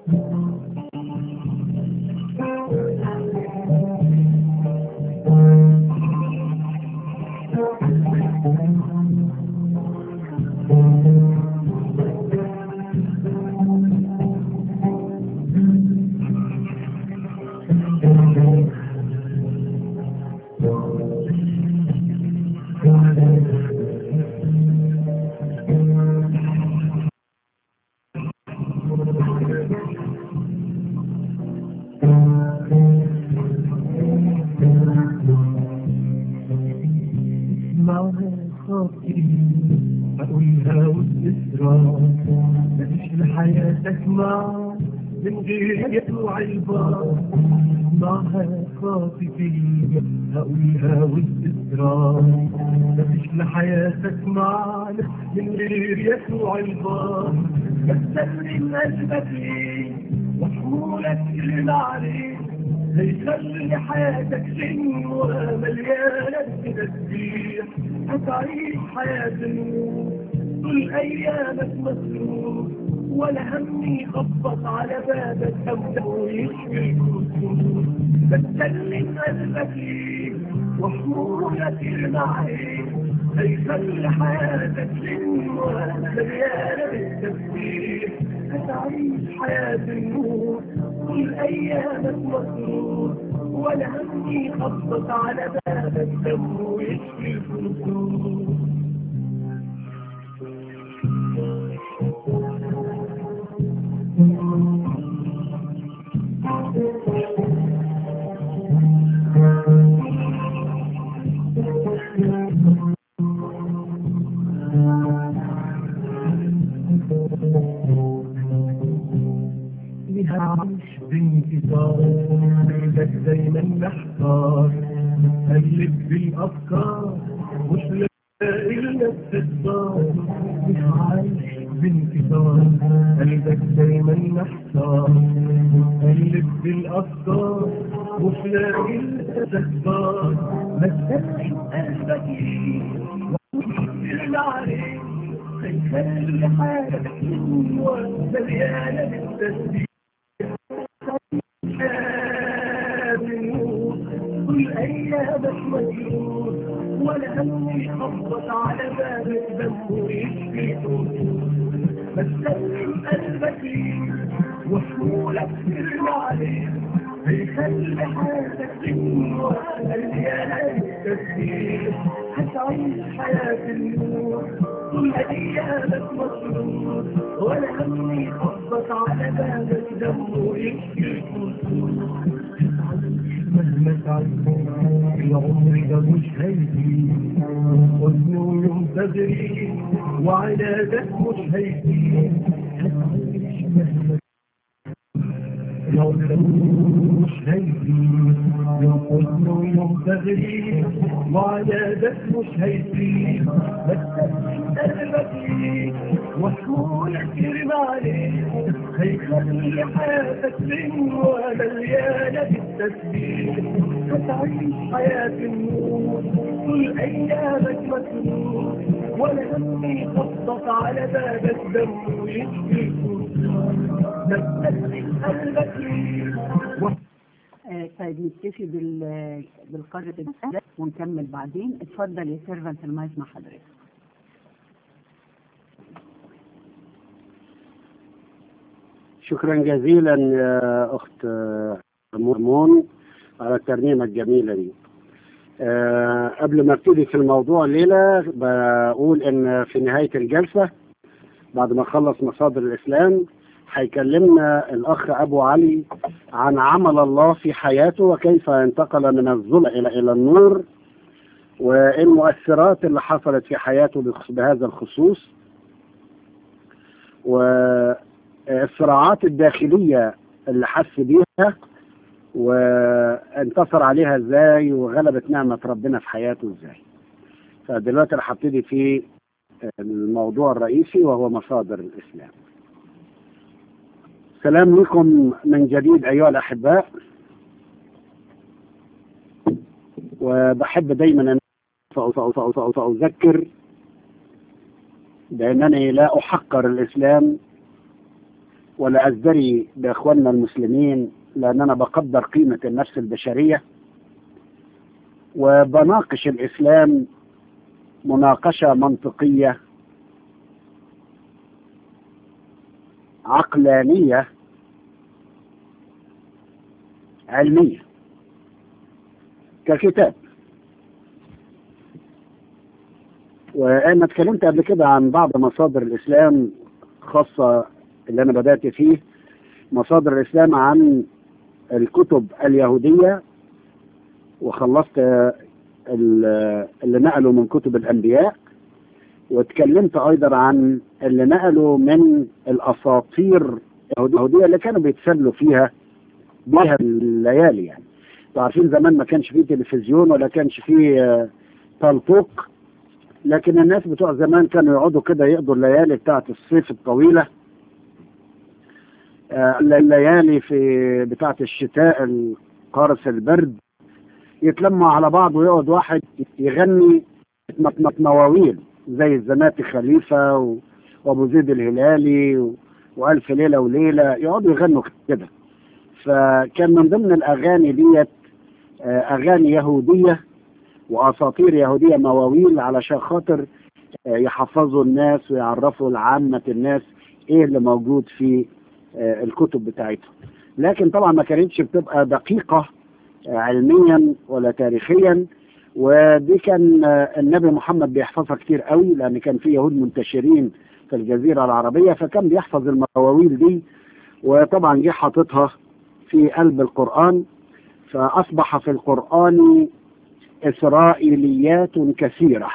معها خاطري أقولها والإسرار مفيش لحياتك مع من غير يطلع البار معها خاطري أقولها والإسرار مفيش لحياتك معنا من غير يطلع البار بستسلم قلبك ليه وحمولك اللي عليك هيخلي حياتك سنوة مليانة بتسبيح هتعيش حياة النور طول أيامك مسرور ولا هم يخبط على بابك أو يشفي الكسور بتسلم قلبك ليك وحمولك اللي عليك هيخلي حياتك سنوة مليانة بالتسبيح هتعيش حياة النور طول أيامك مسرور ولا هم يخبط على بابك دم ويشفي الكسور عايش بانكسار قلبك دايما محتار قلب بالافكار مش لاقي لك تختار مش عايش بانكسار قلبك دايما محتار قلب بالافكار مش لاقي لك تختار ما تسلم قلبك اللي عليك هيخلي حياتك حلوة مليانة بالتسبيح كل ايامك مجنون ولا هم يخبط على بابك دم ويشفي بس سلم قلبك ليه وحمولك سر عليه هيخلي حياتك حلوة مليانة بالتسبيح هتعيش حياة النور طول ايامك مسرور ولا هم يخبط على بابك دم ويشفي الكسور مهما تعيش العمر ده مش هيجي حزن ويوم تدري وعنادك مش هيجي هتعيش مهما العمر ده مش هيجي يوم حزن ويوم تغريب وعنادك مش هيجي بس قلبك ليك وحمولك كريم عليك هيخلي حياتك سنوة مليانة بالتسبيح هتعيش حياة النور طول أيامك مسرور ولا هم يخبط على بابك دم ويشفي الكسور نفسك قلبك ليك آه، طيب نكتفي بال بالقدر ده ونكمل بعدين اتفضل يا سيرفنت المايك مع حضرتك شكرا جزيلا يا أخت آه، مرمون على الترنيمة الجميلة دي آه، قبل ما ابتدي في الموضوع الليلة بقول إن في نهاية الجلسة بعد ما خلص مصادر الإسلام هيكلمنا الأخ أبو علي عن عمل الله في حياته وكيف انتقل من الظلم إلى إلى النور والمؤثرات اللي حصلت في حياته بخص- بهذا الخصوص والصراعات الداخلية اللي حس بيها وانتصر عليها ازاي وغلبت نعمة ربنا في حياته ازاي فدلوقتي انا هبتدي في الموضوع الرئيسي وهو مصادر الإسلام سلام لكم من جديد أيها الأحباء وبحب دايما أن فأ- فأ- فأ- فأ- فأذكر بأنني لا أحقر الإسلام ولا أزدري بإخواننا المسلمين لأن أنا بقدر قيمة النفس البشرية وبناقش الإسلام مناقشة منطقية عقلانية علمية ككتاب وأنا اتكلمت قبل كده عن بعض مصادر الإسلام خاصة اللي أنا بدأت فيه مصادر الإسلام عن الكتب اليهودية وخلصت اللي نقلوا من كتب الأنبياء واتكلمت أيضا عن اللي نقلوا من الأساطير اليهودية اللي كانوا بيتسلوا فيها بيها الليالي يعني عارفين زمان ما كانش فيه تلفزيون ولا كانش فيه تلطوق لكن الناس بتوع زمان كانوا يقعدوا كده يقضوا الليالي بتاعت الصيف الطويلة الليالي في بتاعت الشتاء القارس البرد يتلموا على بعض ويقعد واحد يغني مواويل زي الزناتي خليفة و... وابو زيد الهلالي و... والف ليلة وليلة يقعدوا يغنوا كده فكان من ضمن الاغاني ديت اغاني يهودية واساطير يهودية مواويل علشان خاطر يحفظوا الناس ويعرفوا لعامة الناس ايه اللي موجود في الكتب بتاعتهم لكن طبعا ما كانتش بتبقى دقيقة علميا ولا تاريخيا ودي كان النبي محمد بيحفظها كتير قوي لان كان في يهود منتشرين في الجزيرة العربية فكان بيحفظ المواويل دي وطبعا جه حاططها في قلب القرآن فأصبح في القرآن إسرائيليات كثيرة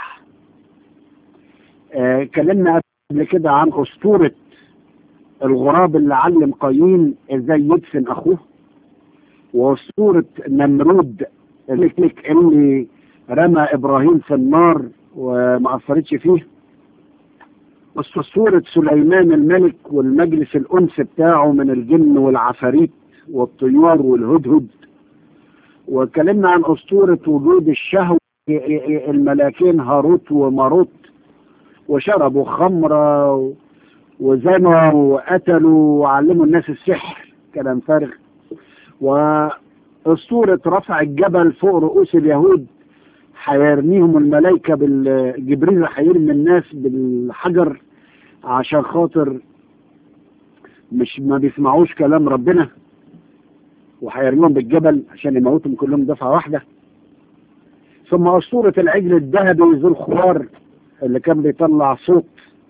اتكلمنا قبل كده عن أسطورة الغراب اللي علم قايين ازاي يدفن اخوه واسطورة نمرود اللي رمى ابراهيم في النار وما اثرتش فيه اسطورة سليمان الملك والمجلس الانس بتاعه من الجن والعفاريت والطيور والهدهد واتكلمنا عن اسطورة وجود الشهوة الملاكين هاروت وماروت وشربوا خمرة وزنوا وقتلوا وعلموا الناس السحر كلام فارغ واسطورة رفع الجبل فوق رؤوس اليهود هيرميهم الملائكة بالجبريل هيرمي الناس بالحجر عشان خاطر مش ما بيسمعوش كلام ربنا وهيرميهم بالجبل عشان يموتهم كلهم دفعة واحدة ثم اسطورة العجل الذهبي ذو الخوار اللي كان بيطلع صوت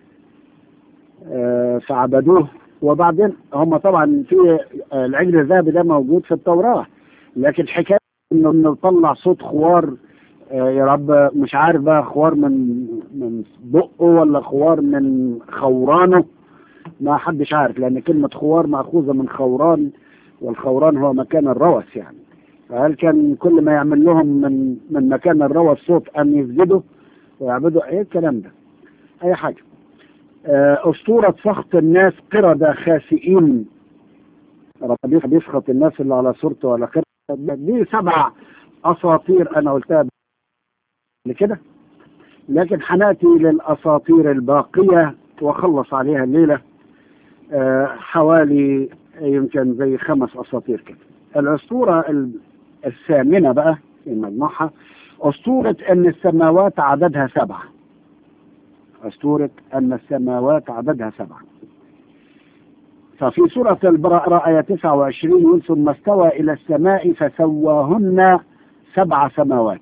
فعبدوه وبعدين هم طبعا في العجل الذهبي ده موجود في التوراة لكن حكاية انه انه طلع صوت خوار يا رب مش عارف بقى خوار من من بقه ولا خوار من خورانه ما حدش عارف لان كلمة خوار مأخوذة من خوران والخوران هو مكان الروث يعني فهل كان كل ما يعمل لهم من من مكان الروث صوت ان يسجدوا ويعبدوا ايه الكلام ده اي حاجه أسطورة سخط الناس قردة خاسئين ربنا بيسخط الناس اللي على صورته ولا قردة دي سبع أساطير أنا قلتها لكده لكن حناتي للأساطير الباقية وخلص عليها الليلة حوالي يمكن زي خمس أساطير كده الأسطورة الثامنة بقى في مجموعها أسطورة أن السماوات عددها سبعة أسطورة أن السماوات عددها سبعة ففي سورة البراءة آية 29 يقول ثم استوى إلى السماء فسواهن سبع سماوات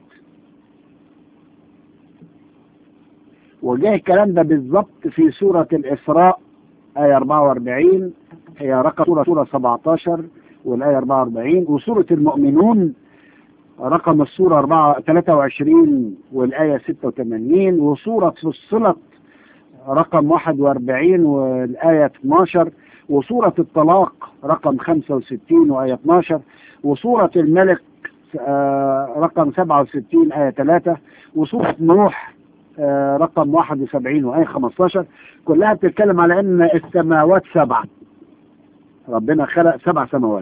وجاء الكلام ده بالضبط في سورة الإسراء آية 44 هي رقم سورة, سورة 17 والآية 44 وسورة المؤمنون رقم السورة 4 23 والآية 86 وسورة فصلت رقم 41 والآية 12 وسورة الطلاق رقم 65 وآية 12 وسورة الملك رقم 67 آية 3 وسورة نوح رقم 71 وآية 15 كلها بتتكلم على أن السماوات سبعة ربنا خلق سبع سماوات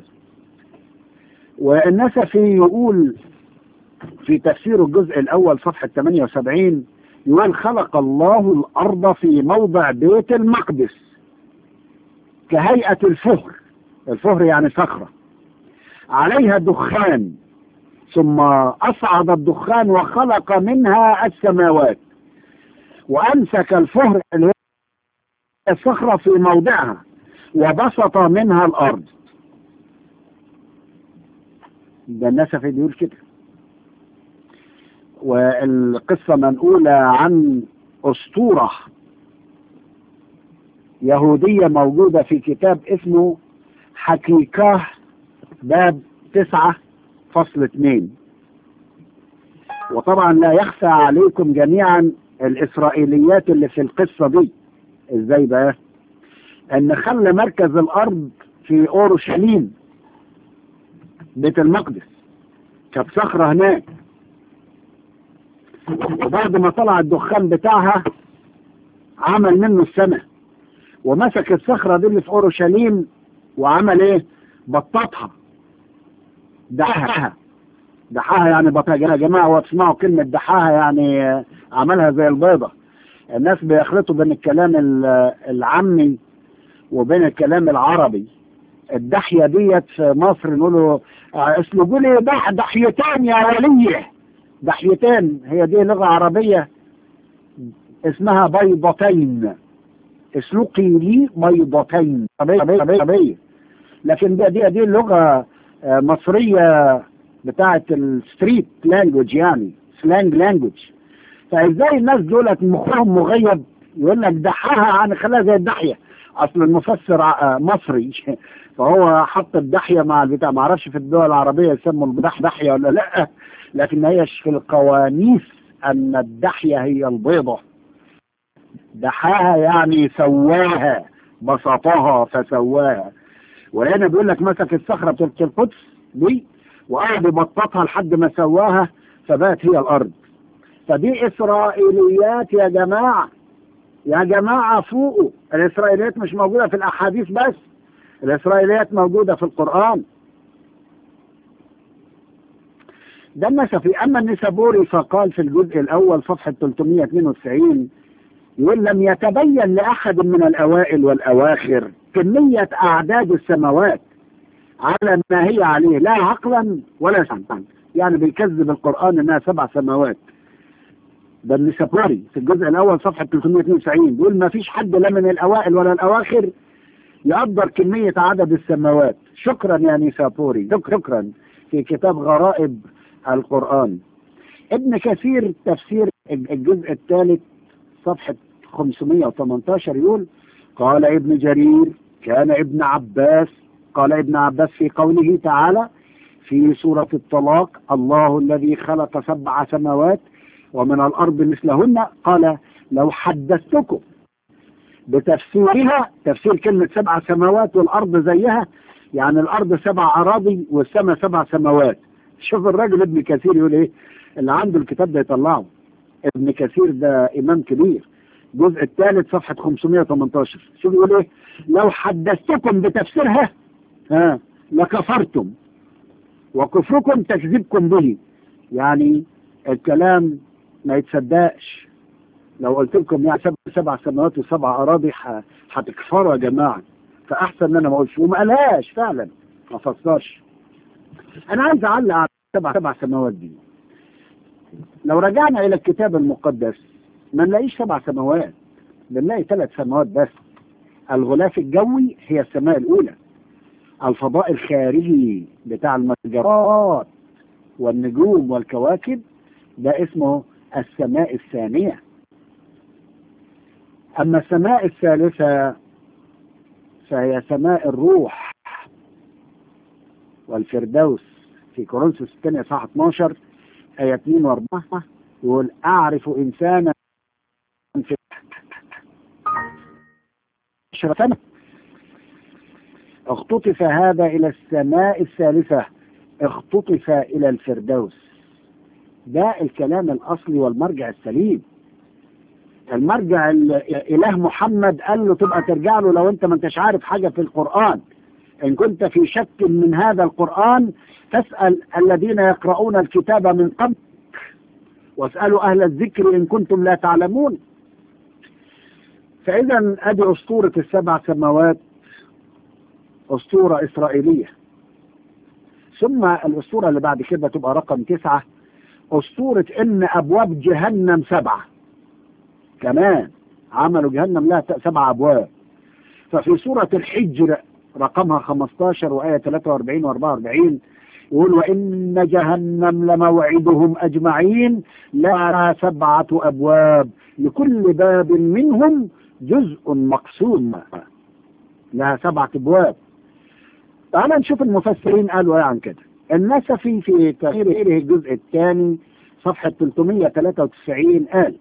والنسفي يقول في تفسير الجزء الأول صفحة 78 يقول خلق الله الأرض في موضع بيت المقدس كهيئة الفهر الفهر يعني صخرة عليها دخان ثم أصعد الدخان وخلق منها السماوات وأمسك الفهر اللي هي الصخرة في موضعها وبسط منها الأرض ده النسفي بيقول كده والقصة منقولة عن أسطورة يهودية موجودة في كتاب اسمه حقيقة باب تسعة فصل اثنين وطبعا لا يخفى عليكم جميعا الإسرائيليات اللي في القصة دي ازاي بقى ان خلى مركز الارض في اورشليم بيت المقدس كانت صخرة هناك وبعد ما طلع الدخان بتاعها عمل منه السماء ومسك الصخرة دي اللي في اورشليم وعمل ايه بططها دحاها دحاها يعني بطها يا جماعة وتسمعوا كلمة دحاها يعني عملها زي البيضة الناس بيخلطوا بين الكلام العامي وبين الكلام العربي الدحية ديت في مصر نقولوا اسلقوا لي دح دحيتان يا وليه دحيتان هي دي لغة عربية اسمها بيضتين اسلقي لي بيضتين عربية لكن دي دي دي اللغة مصرية بتاعت الستريت لانجوج يعني سلانج لانجوج فازاي الناس دولت مخهم مغيب يقول لك دحاها عن خلاها زي الدحيه اصل المفسر مصري فهو حط الدحيه مع البتاع ما اعرفش في الدول العربيه يسموا الدح دحيه ولا لا لكن هيش في القوانيس ان الدحيه هي البيضه دحاها يعني سواها بسطها فسواها وهنا بيقول لك مسك الصخره بتاعت القدس دي وقعد يبططها لحد ما سواها فبقت هي الارض فدي إسرائيليات يا جماعة يا جماعة فوقوا الإسرائيليات مش موجودة في الأحاديث بس الإسرائيليات موجودة في القرآن ده النسفي أما النسابوري فقال في الجزء الأول صفحة 392 يقول لم يتبين لأحد من الأوائل والأواخر كمية أعداد السماوات على ما هي عليه لا عقلا ولا سمعا يعني بيكذب القرآن إنها سبع سماوات ده النسابوري في الجزء الأول صفحة 392 بيقول ما فيش حد لا من الأوائل ولا الأواخر يقدر كمية عدد السماوات شكرا يا نسابوري شكرا في كتاب غرائب القرآن ابن كثير تفسير الجزء الثالث صفحة 518 يقول قال ابن جرير كان ابن عباس قال ابن عباس في قوله تعالى في سورة الطلاق الله الذي خلق سبع سماوات ومن الأرض مثلهن قال لو حدثتكم بتفسيرها تفسير كلمة سبع سماوات والأرض زيها يعني الأرض سبع أراضي والسماء سبع سماوات شوف الراجل ابن كثير يقول إيه اللي عنده الكتاب ده يطلعه ابن كثير ده إمام كبير الجزء الثالث صفحة 518 شوف يقول إيه لو حدثتكم بتفسيرها ها لكفرتم وكفركم تكذبكم به يعني الكلام ما يتصدقش لو قلت لكم يعني سبع, سبع سماوات وسبع اراضي هتكفروا يا جماعه فاحسن ان انا ما اقولش وما قالهاش فعلا ما فسرش انا عايز اعلق على سبع سبع سماوات دي لو رجعنا الى الكتاب المقدس ما نلاقيش سبع سماوات بنلاقي ثلاث سماوات بس الغلاف الجوي هي السماء الاولى الفضاء الخارجي بتاع المجرات والنجوم والكواكب ده اسمه السماء الثانية أما السماء الثالثة فهي سماء الروح والفردوس في كورنثوس الثانية صح 12 آية 2 و4 يقول أعرف إنسانا في عشر سنة اختطف هذا إلى السماء الثالثة اختطف إلى الفردوس ده الكلام الأصلي والمرجع السليم المرجع الإله محمد قال له تبقى ترجع له لو أنت ما أنتش عارف حاجة في القرآن إن كنت في شك من هذا القرآن فاسأل الذين يقرؤون الكتاب من قبل واسألوا أهل الذكر إن كنتم لا تعلمون فإذا أدي أسطورة السبع سماوات أسطورة إسرائيلية ثم الأسطورة اللي بعد كده تبقى رقم تسعة أسطورة إن أبواب جهنم سبعة كمان عملوا جهنم لها سبع أبواب ففي سورة الحجر رقمها 15 وآية 43 و 44 يقول وإن جهنم لموعدهم أجمعين لها سبعة أبواب لكل باب منهم جزء مقسوم لها سبعة أبواب تعال نشوف المفسرين قالوا ايه عن كده النسفي في تغييره الجزء الثاني صفحة 393 قال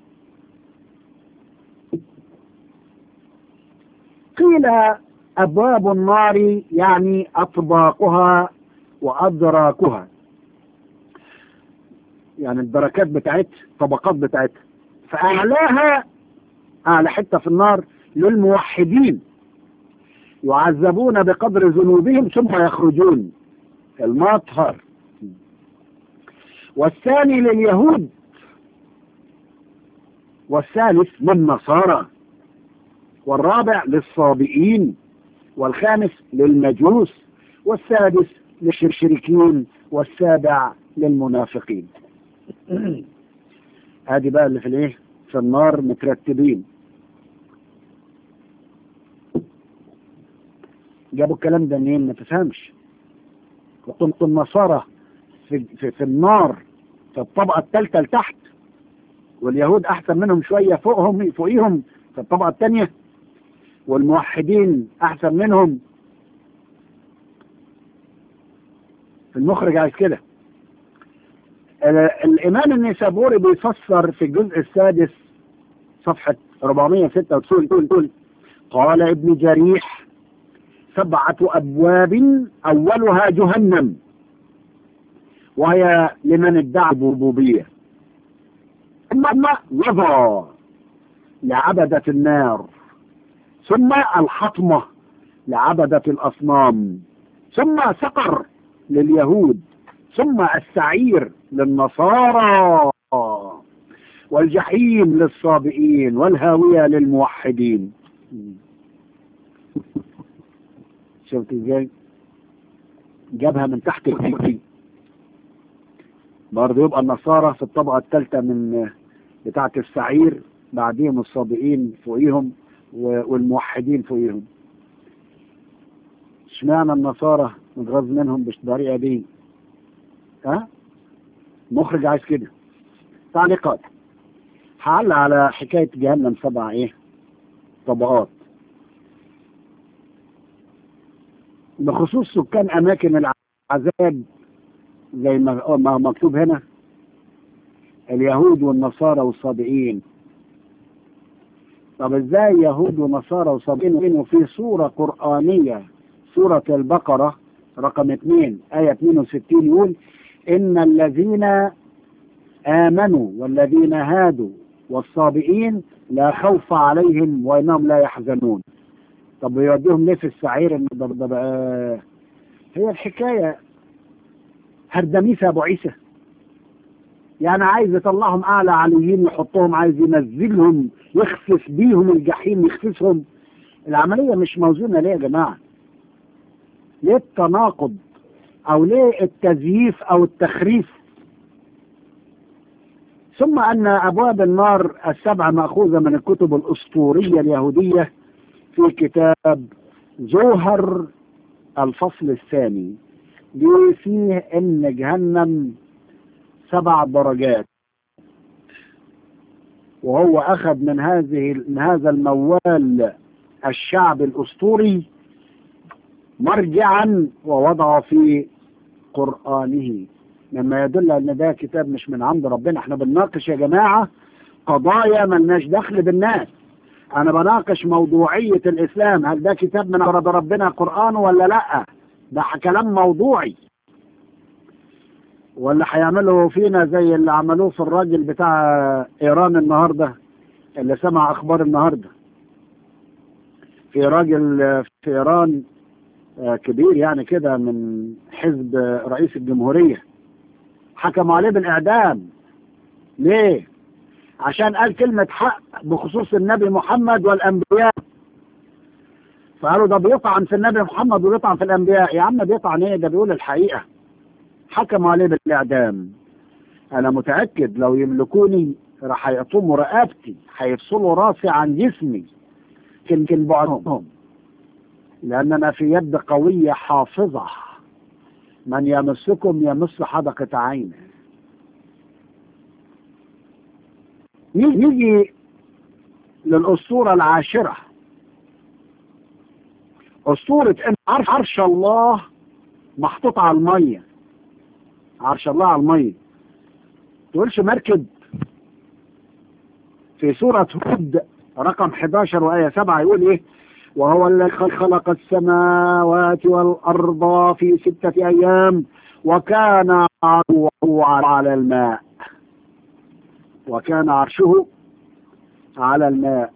قيل أبواب النار يعني أطباقها وأدراكها يعني الدركات بتاعتها طبقات بتاعتها فأعلاها أعلى حتة في النار للموحدين يعذبون بقدر ذنوبهم ثم يخرجون المطهر والثاني لليهود والثالث للنصارى والرابع للصابئين والخامس للمجوس والسادس للشركين والسابع للمنافقين هذه بقى اللي في الايه في النار مترتبين جابوا الكلام ده منين ما تفهمش وقلت النصارى في, في, في النار في الطبقة الثالثة لتحت واليهود أحسن منهم شوية فوقهم فوقيهم في الطبقة الثانية والموحدين أحسن منهم المخرج عايز كده الإمام النيسابوري بيفسر في الجزء السادس صفحة 496 يقول يقول قال ابن جريح سبعة أبواب أولها جهنم وهي لمن ادعى الربوبية ثم وضع لعبدة النار ثم الحطمة لعبدة الأصنام ثم سقر لليهود ثم السعير للنصارى والجحيم للصابئين والهاوية للموحدين شفت ازاي جابها من تحت الكرسي برضه يبقى النصارى في الطبقة الثالثة من بتاعة السعير بعديهم الصابئين فوقيهم والموحدين فوقيهم اشمعنى النصارى متغاظ منهم بالطريقة دي ها مخرج عايز كده تعليقات هعلق على حكاية جهنم سبع ايه طبقات بخصوص سكان اماكن العذاب زي ما مكتوب هنا اليهود والنصارى والصابئين طب ازاي يهود ونصارى وصابئين وفي سورة قرآنية سورة البقرة رقم 2 آية 62 يقول إن الذين آمنوا والذين هادوا والصابئين لا خوف عليهم وإنهم لا يحزنون طب يوديهم ليه في السعير ان ده ده بقى هي الحكاية هردميسة ابو عيسى يعني عايز يطلعهم اعلى عليين يحطهم عايز ينزلهم يخسف بيهم الجحيم يخسفهم العملية مش موزونة ليه يا جماعة ليه التناقض او ليه التزييف او التخريف ثم ان ابواب النار السبعة مأخوذة من الكتب الاسطورية اليهودية في كتاب جوهر الفصل الثاني دي فيه ان جهنم سبع درجات وهو اخذ من هذه من هذا الموال الشعب الاسطوري مرجعا ووضعه في قرآنه مما يدل ان ده كتاب مش من عند ربنا احنا بنناقش يا جماعة قضايا ملناش دخل بالناس انا بناقش موضوعية الاسلام هل ده كتاب من عند ربنا قرآن ولا لا ده كلام موضوعي ولا هيعملوا فينا زي اللي عملوه في الراجل بتاع ايران النهاردة اللي سمع اخبار النهاردة في راجل في ايران كبير يعني كده من حزب رئيس الجمهورية حكموا عليه بالاعدام ليه عشان قال كلمة حق بخصوص النبي محمد والأنبياء فقالوا ده بيطعن في النبي محمد وبيطعن في الانبياء يا عم بيطعن ايه ده بيقول الحقيقه حكموا عليه بالاعدام انا متاكد لو يملكوني راح هيقطموا رقبتي هيفصلوا راسي عن جسمي يمكن بعضهم لاننا في يد قويه حافظه من يمسكم يمس حدقه عينه نيجي للأسطورة العاشرة أسطورة إن عرش, عرش الله محطوط على المية عرش الله على المية تقولش مركب في سورة هود رقم 11 وآية 7 يقول إيه وهو الذي خلق السماوات والأرض في ستة أيام وكان عرشه على الماء وكان عرشه على الماء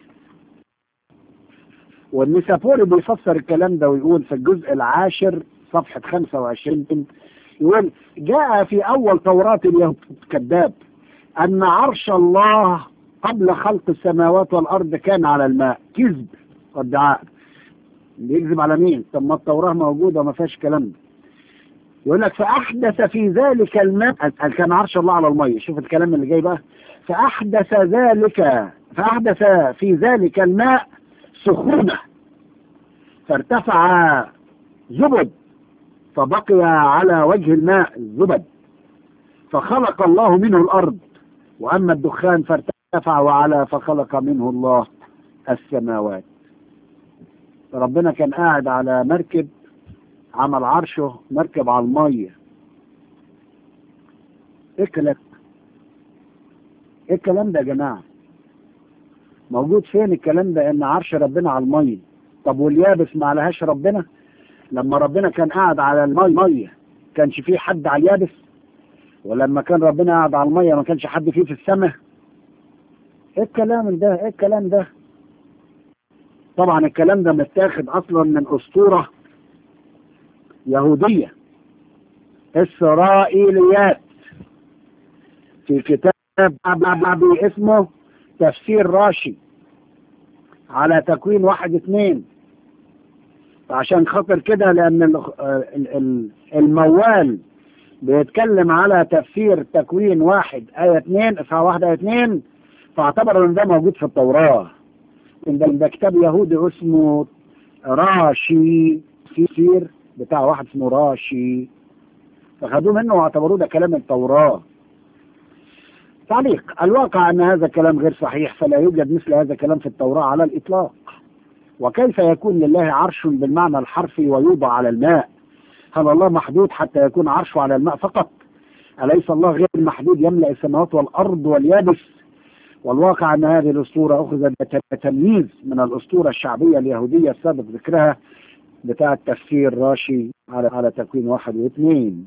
والنسابوري بيفسر الكلام ده ويقول في الجزء العاشر صفحة 25 يقول جاء في أول توراة اليهود كذاب أن عرش الله قبل خلق السماوات والأرض كان على الماء كذب وادعاء بيكذب على مين؟ طب ما التوراة موجودة ما فيهاش كلام ده يقول لك فأحدث في ذلك الماء كان عرش الله على المية شوف الكلام اللي جاي بقى فأحدث ذلك فأحدث في ذلك الماء سخونة فارتفع زبد فبقي على وجه الماء الزبد فخلق الله منه الأرض وأما الدخان فارتفع وعلى فخلق منه الله السماوات ربنا كان قاعد على مركب عمل عرشه مركب على المية ايه الكلام ايه الكلام ده يا جماعة موجود فين الكلام ده ان عرش ربنا على المية طب واليابس ما عليهاش ربنا لما ربنا كان قاعد على المية كانش فيه حد على اليابس ولما كان ربنا قاعد على المية ما كانش حد فيه في السماء ايه الكلام ده ايه الكلام ده طبعا الكلام ده متاخد اصلا من اسطوره يهودية إسرائيليات في كتاب اسمه تفسير راشي على تكوين واحد اثنين عشان خاطر كده لأن الموال بيتكلم على تفسير تكوين واحد آية اثنين إصحاح واحد آية اثنين فاعتبر إن ده موجود في التوراة إن ده, ده كتاب يهودي اسمه راشي تفسير بتاع واحد اسمه راشي فخدوه منه واعتبروه ده كلام التوراة تعليق الواقع أن هذا كلام غير صحيح فلا يوجد مثل هذا الكلام في التوراة على الإطلاق وكيف يكون لله عرش بالمعنى الحرفي ويوضع على الماء هل الله محدود حتى يكون عرشه على الماء فقط أليس الله غير محدود يملأ السماوات والأرض واليابس والواقع أن هذه الأسطورة أخذت بتمييز من الأسطورة الشعبية اليهودية السابق ذكرها بتاع التفسير راشي على على تكوين واحد واثنين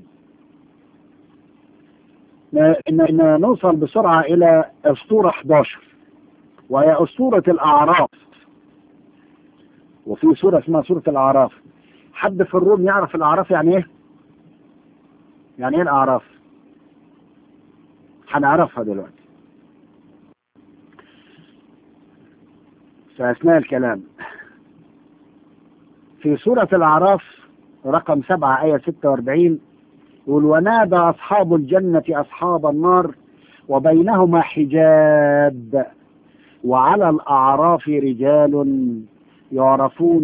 إن نوصل بسرعة إلى أسطورة 11 وهي أسطورة الأعراف وفي سورة اسمها سورة الأعراف حد في الروم يعرف الأعراف يعني إيه؟ يعني إيه الأعراف؟ هنعرفها دلوقتي في أثناء الكلام في سورة الأعراف رقم سبعة آية ستة واربعين يقول ونادى أصحاب الجنة أصحاب النار وبينهما حجاب وعلى الأعراف رجال يعرفون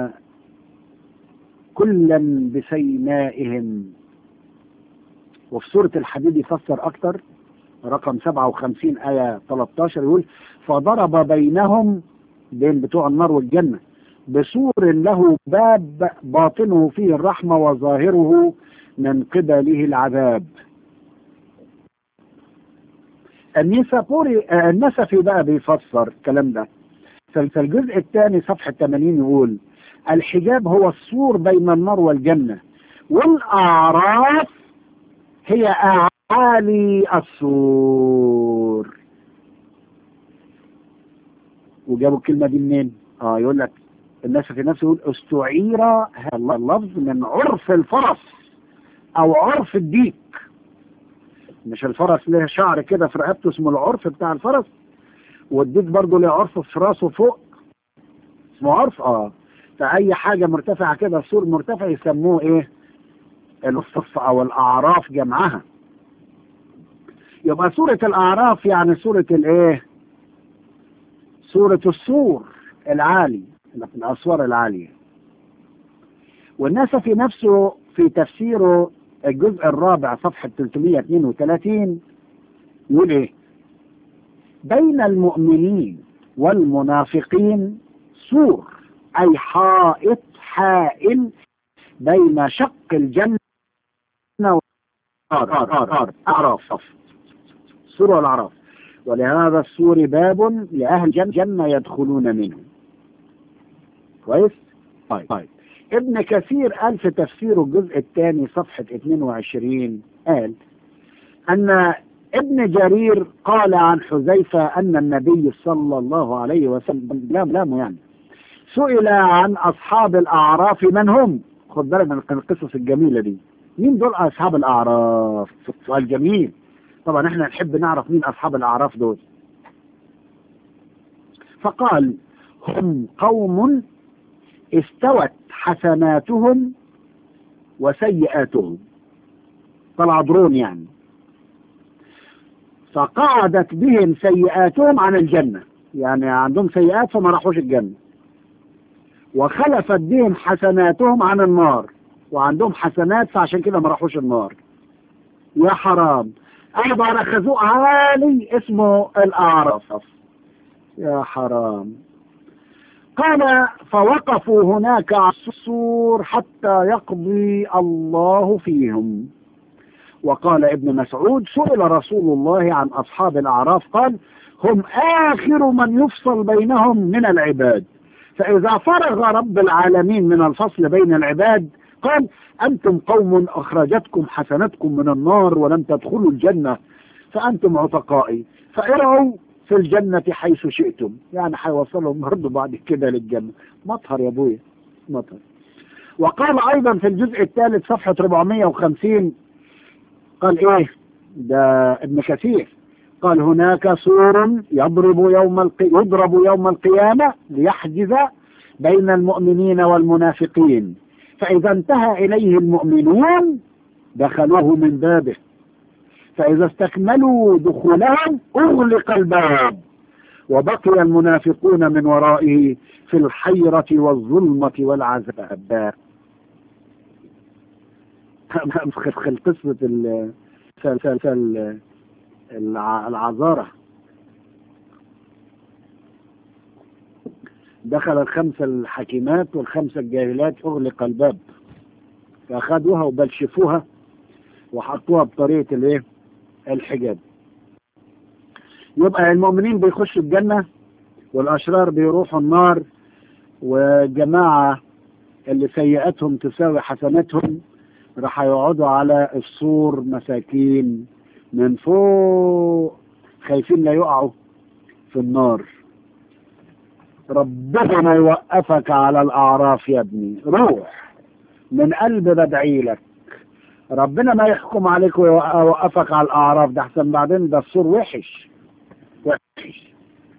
كلا بسيمائهم وفي سورة الحديد يفسر أكتر رقم 57 آية 13 يقول فضرب بينهم بين بتوع النار والجنة بسور له باب باطنه فيه الرحمة وظاهره من قبله العذاب النسابوري النسفي بقى بيفسر الكلام ده في الجزء الثاني صفحة 80 يقول الحجاب هو السور بين النار والجنة والأعراف هي أعالي السور وجابوا الكلمة دي منين؟ اه يقول لك الناس في نفسه يقول استعير هذا اللفظ من عرف الفرس او عرف الديك مش الفرس له شعر كده في رقبته اسمه العرف بتاع الفرس والديك برضه له عرف في راسه فوق اسمه عرف اه فأي حاجة مرتفعة كده سور مرتفع يسموه إيه الصف أو الأعراف جمعها يبقى سورة الأعراف يعني سورة الإيه سورة السور العالي الأسوار العالية والناس في نفسه في تفسيره الجزء الرابع صفحة 332 يقول إيه بين المؤمنين والمنافقين سور أي حائط حائل بين شق الجنة والأعراف سور والأعراف ولهذا السور باب لأهل الجنة يدخلون منه كويس؟ طيب طيب ابن كثير قال في تفسيره الجزء الثاني صفحة 22 قال أن ابن جرير قال عن حذيفة أن النبي صلى الله عليه وسلم لا لا يعني سئل عن أصحاب الأعراف من هم خد بالك من القصص الجميلة دي مين دول أصحاب الأعراف سؤال جميل طبعا احنا نحب نعرف مين أصحاب الأعراف دول فقال هم قوم استوت حسناتهم وسيئاتهم طلع درون يعني فقعدت بهم سيئاتهم عن الجنة يعني عندهم سيئات فما راحوش الجنة وخلفت بهم حسناتهم عن النار وعندهم حسنات فعشان كده ما راحوش النار يا حرام أيضا أخذوه عالي اسمه الأعراف يا حرام قال فوقفوا هناك على السور حتى يقضي الله فيهم وقال ابن مسعود سئل رسول الله عن أصحاب الأعراف قال هم آخر من يفصل بينهم من العباد فإذا فرغ رب العالمين من الفصل بين العباد قال أنتم قوم أخرجتكم حسنتكم من النار ولم تدخلوا الجنة فأنتم عتقائي فارعوا في الجنة حيث شئتم يعني حيوصلهم برضه بعد كده للجنة مطهر يا ابويا مطهر وقال أيضا في الجزء الثالث صفحة 450 قال إيه ده ابن كثير قال هناك سور يضرب يوم القي... يضرب يوم القيامة ليحجز بين المؤمنين والمنافقين فإذا انتهى إليه المؤمنون دخلوه من بابه فإذا استكملوا دخولهم أغلق الباب وبقي المنافقون من ورائه في الحيرة والظلمة والعذاب قصة العذارة دخل الخمسة الحكيمات والخمسة الجاهلات أغلق الباب فأخذوها وبلشفوها وحطوها بطريقة الايه الحجاب يبقى المؤمنين بيخشوا الجنة والأشرار بيروحوا النار والجماعة اللي سيئاتهم تساوي حسناتهم راح يقعدوا على السور مساكين من فوق خايفين لا يقعوا في النار ربنا يوقفك على الأعراف يا ابني روح من قلب بدعي لك ربنا ما يحكم عليك ويوقفك على الأعراف ده أحسن بعدين ده السور وحش وحش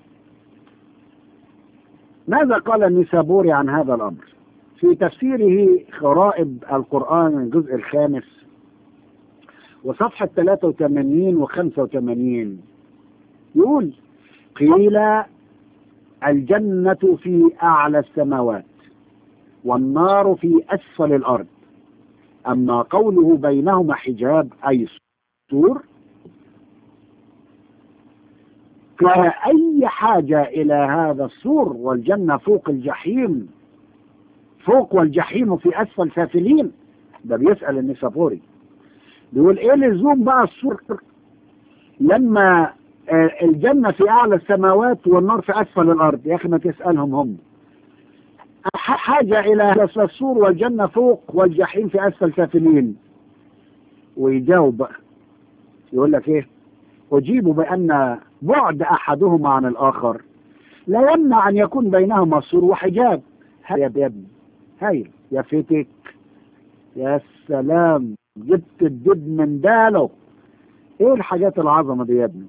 ماذا قال النسابوري عن هذا الأمر في تفسيره غرائب القرآن الجزء الخامس وصفحة 83 و 85 يقول قيل الجنة في أعلى السماوات والنار في أسفل الأرض أما قوله بينهما حجاب أي سور كان أي حاجة إلى هذا السور والجنة فوق الجحيم فوق والجحيم في أسفل سافلين ده بيسأل النسابوري بيقول إيه لزوم بقى السور لما الجنة في أعلى السماوات والنار في أسفل الأرض يا أخي ما تسألهم هم حاجة إلى السور والجنة فوق والجحيم في أسفل سافلين ويجاوب بقى يقول لك إيه أجيب بأن بعد أحدهما عن الآخر لا يمنع أن يكون بينهما سور وحجاب يا ابني هايل يا فتك يا سلام جبت الدب من داله ايه الحاجات العظمة دي يا ابني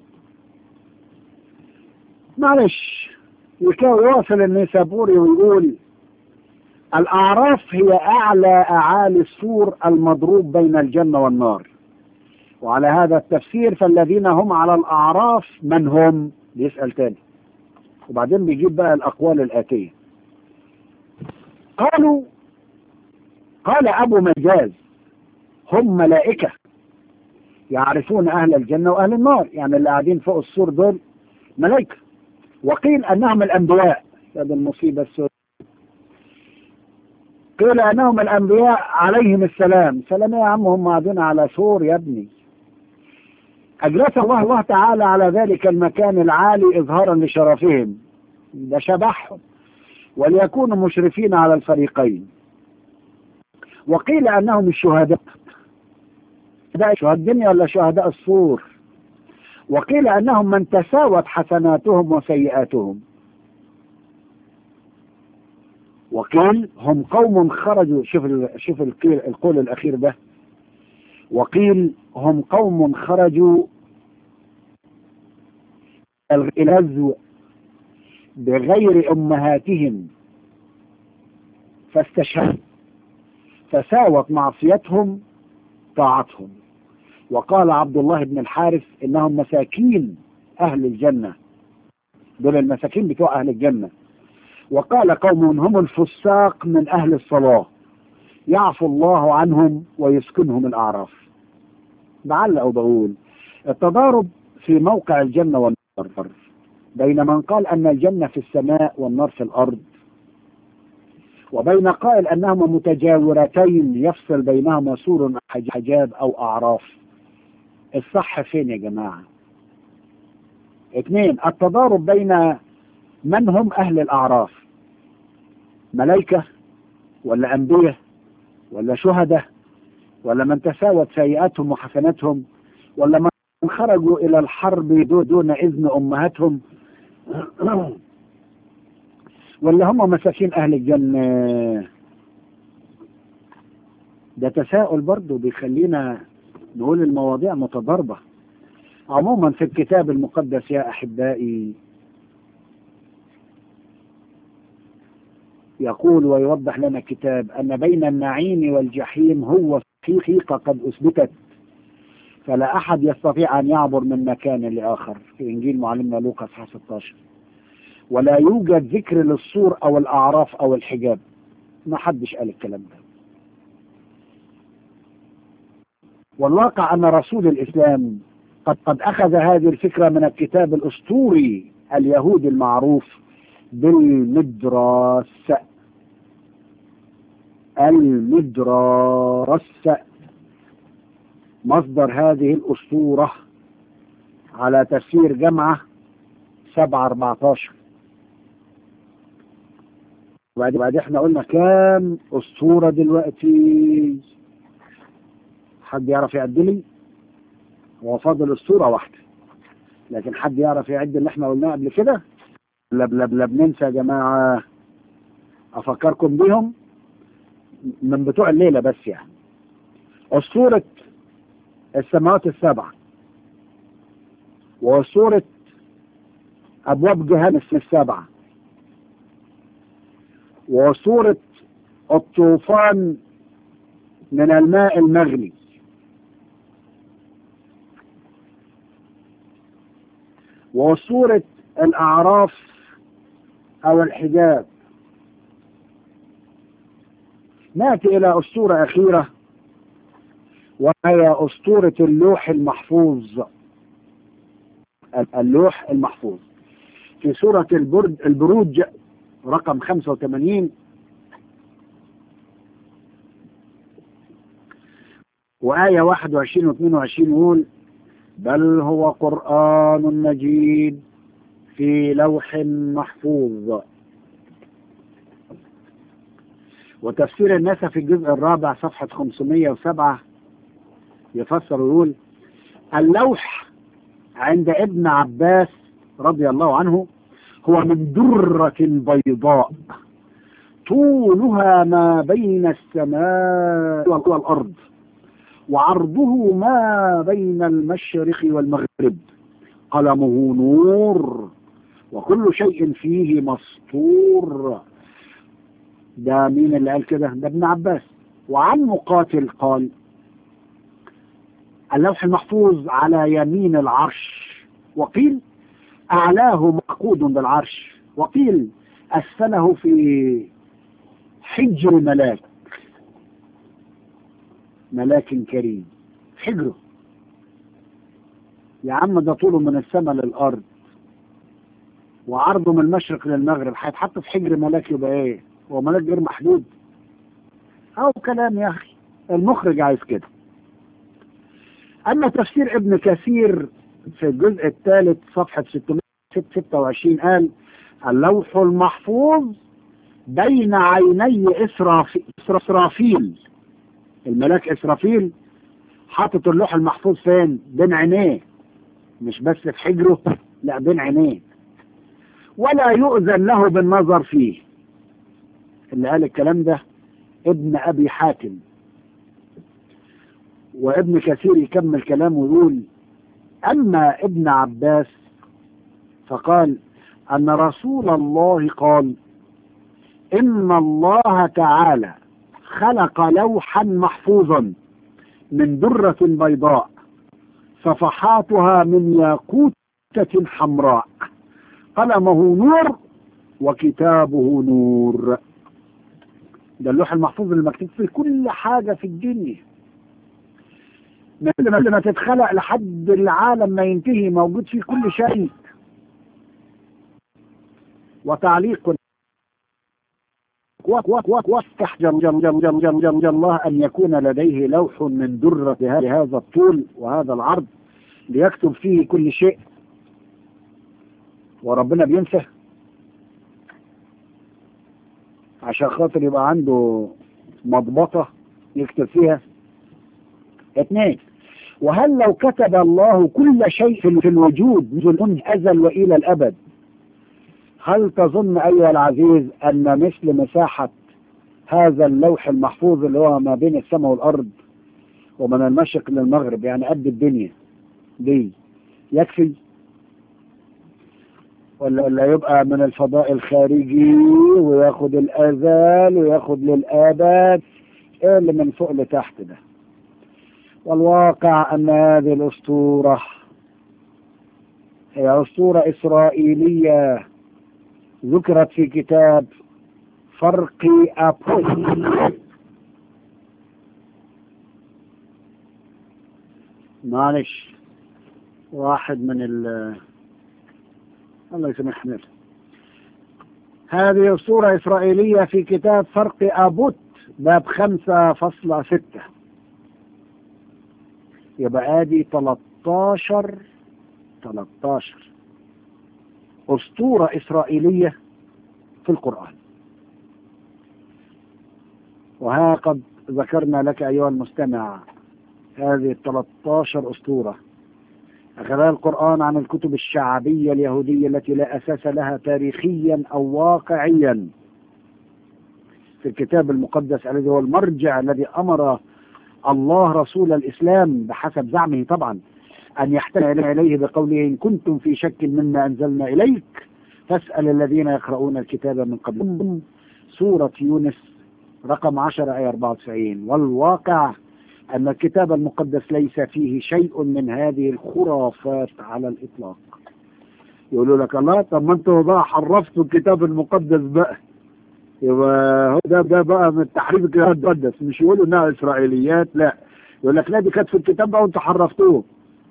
معلش يواصل النسابوري ويقول الأعراف هي أعلى أعالي السور المضروب بين الجنة والنار وعلى هذا التفسير فالذين هم على الأعراف من هم بيسأل تاني وبعدين بيجيب بقى الأقوال الآتية قالوا قال أبو مجاز هم ملائكة يعرفون أهل الجنة وأهل النار يعني اللي قاعدين فوق السور دول ملائكة وقيل أنهم الأنبياء هذا المصيبة السوداء قيل أنهم الأنبياء عليهم السلام سلام يا عم هم قاعدين على سور يا ابني أجلس الله الله تعالى على ذلك المكان العالي إظهارا لشرفهم ده شبحهم وليكونوا مشرفين على الفريقين وقيل أنهم الشهداء شهداء شهداء الدنيا ولا شهداء الصور وقيل أنهم من تساوت حسناتهم وسيئاتهم وقيل هم قوم خرجوا شوف ال... شوف القيل القول الأخير ده وقيل هم قوم خرجوا الغزو بغير أمهاتهم فاستشهدوا فساوت معصيتهم طاعتهم وقال عبد الله بن الحارث إنهم مساكين أهل الجنة دول المساكين بتوع أهل الجنة وقال قوم هم الفساق من أهل الصلاة يعفو الله عنهم ويسكنهم الأعراف بعلق وبقول التضارب في موقع الجنة والنار بين من قال أن الجنة في السماء والنار في الأرض وبين قائل أنهما متجاورتين يفصل بينهما سور حجاب أو أعراف الصح فين يا جماعة اثنين التضارب بين من هم أهل الأعراف ملائكة ولا أنبياء ولا شهداء ولا من تساوت سيئاتهم وحسناتهم ولا من خرجوا إلى الحرب دون إذن أمهاتهم ولا هم مساكين أهل الجنة ده تساؤل برضه بيخلينا نقول المواضيع متضاربة عموما في الكتاب المقدس يا أحبائي يقول ويوضح لنا الكتاب أن بين النعيم والجحيم هو حقيقة قد أثبتت فلا أحد يستطيع أن يعبر من مكان لآخر في إنجيل معلمنا لوقا 16 ولا يوجد ذكر للصور أو الأعراف أو الحجاب ما حدش قال الكلام ده والواقع أن رسول الإسلام قد قد أخذ هذه الفكرة من الكتاب الأسطوري اليهودي المعروف بالمدراس المدراس مصدر هذه الأسطورة على تفسير جمعة سبعة أربعتاشر وبعد بعد احنا قلنا كام أسطورة دلوقتي حد يعرف يعد لي هو فاضل أسطورة واحدة لكن حد يعرف يعد اللي احنا قلناه قبل كده لا لا لا بننسى يا جماعة أفكركم بيهم من بتوع الليلة بس يعني أسطورة السماوات السبعة وأسطورة أبواب جهنم السبعة وصورة الطوفان من الماء المغلي وصورة الأعراف أو الحجاب نأتي إلى أسطورة أخيرة وهي أسطورة اللوح المحفوظ اللوح المحفوظ في سورة البرد البروج رقم 85 وآية 21 و 22 يقول بل هو قرآن مجيد في لوح محفوظ وتفسير الناس في الجزء الرابع صفحة 507 يفسر ويقول اللوح عند ابن عباس رضي الله عنه هو من درة بيضاء طولها ما بين السماء والأرض وعرضه ما بين المشرق والمغرب قلمه نور وكل شيء فيه مسطور ده مين اللي قال كده ده ابن عباس وعن مقاتل قال اللوح المحفوظ على يمين العرش وقيل أعلاه مقود بالعرش وقيل أسفله في حجر ملاك ملاك كريم حجره يا عم ده طوله من السماء للأرض وعرضه من المشرق للمغرب هيتحط في حجر ملاك يبقى ايه هو ملاك غير محدود او كلام يا اخي المخرج عايز كده اما تفسير ابن كثير في الجزء الثالث صفحة 626 قال اللوح المحفوظ بين عيني إسرافي- إسرافيل الملاك إسرافيل حاطط اللوح المحفوظ فين بين عينيه مش بس في حجره لا بين عينيه ولا يؤذن له بالنظر فيه اللي قال الكلام ده ابن أبي حاتم وابن كثير يكمل كلامه ويقول أما ابن عباس فقال أن رسول الله قال إن الله تعالى خلق لوحا محفوظا من درة بيضاء صفحاتها من ياقوتة حمراء قلمه نور وكتابه نور ده اللوح المحفوظ اللي مكتوب فيه كل حاجة في الدنيا من قبل ما تتخلق لحد العالم ما ينتهي موجود فيه كل شيء وتعليق وافتح جل جل جل جل جل جل جل الله أن يكون لديه لوح من درة هذا الطول وهذا العرض ليكتب فيه كل شيء وربنا بينسى عشان خاطر يبقى عنده مضبطة يكتب فيها اثنين وهل لو كتب الله كل شيء في الوجود منذ الأزل وإلى الأبد هل تظن أيها العزيز أن مثل مساحة هذا اللوح المحفوظ اللي هو ما بين السماء والأرض ومن المشرق للمغرب يعني قد الدنيا دي يكفي ولا ولا يبقى من الفضاء الخارجي وياخد الازال وياخد للابد ايه اللي من فوق لتحت ده والواقع ان هذه الاسطوره هي اسطوره اسرائيليه ذكرت في كتاب فرق ابول معلش واحد من ال الله يسامحنا هذه صورة إسرائيلية في كتاب فرق أبوت باب خمسة فاصلة ستة يبقى ادي 13 13 أسطورة إسرائيلية في القرآن وها قد ذكرنا لك أيها المستمع هذه 13 أسطورة أخذها القرآن عن الكتب الشعبية اليهودية التي لا أساس لها تاريخيا أو واقعيا في الكتاب المقدس الذي هو المرجع الذي أمر الله رسول الإسلام بحسب زعمه طبعا أن يحتمل إليه بقوله إن كنتم في شك مما أنزلنا إليك فاسأل الذين يقرؤون الكتاب من قبلكم سورة يونس رقم 10 آية 94 والواقع أن الكتاب المقدس ليس فيه شيء من هذه الخرافات على الإطلاق يقولوا لك الله طب ما انتوا بقى حرفتوا الكتاب المقدس بقى يبقى هو ده ده بقى من تحريف الكتاب المقدس مش يقولوا انها اسرائيليات لا يقول لك لا دي كانت في الكتاب بقى وانتوا حرفتوه